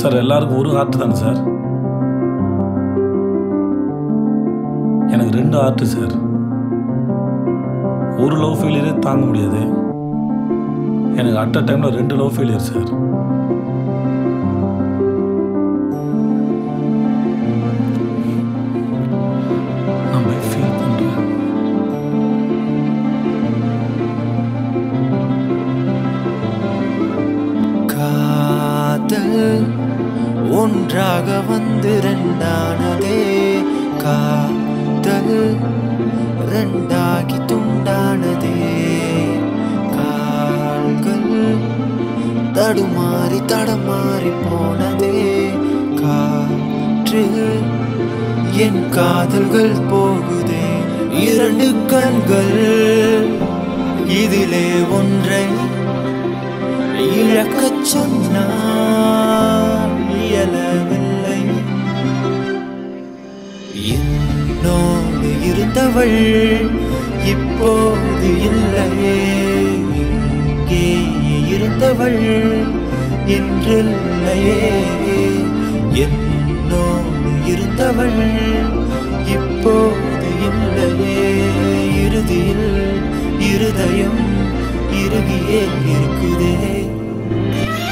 sir எல்லாருக்கும் ஒரு heart தானே சார் எனக்கு ரெண்டு ஹார்ட்டு சார் ஒரு லவ் ஃபெயிலியரே தாங்க முடியாது எனக்கு அட் அ டைமில் ரெண்டு லவ் ஃபெயிலியர் சார் நம்ம ஃபீல் பண்ணுறேன் காதல் ஒன்றாக வந்து ரெண்டானதே காதல் ரெண்டாகி துண்டானதே கால்கள் தடுமாறி தடமாறி போனதே காற்று என் காதல்கள் போகுதே இரண்டு கண்கள் இதிலே ஒன்றை இழக்கச் சொன்னால் இயலவில்லை என்னோடு இருந்தவள் இப்போது இல்லையே இங்கே இருந்தவள் இன்றில்லையே என்னோடு இருந்தவள் இப்போது இல்லையே இறுதியில் இருதயம் இறுகியே இருக்குதே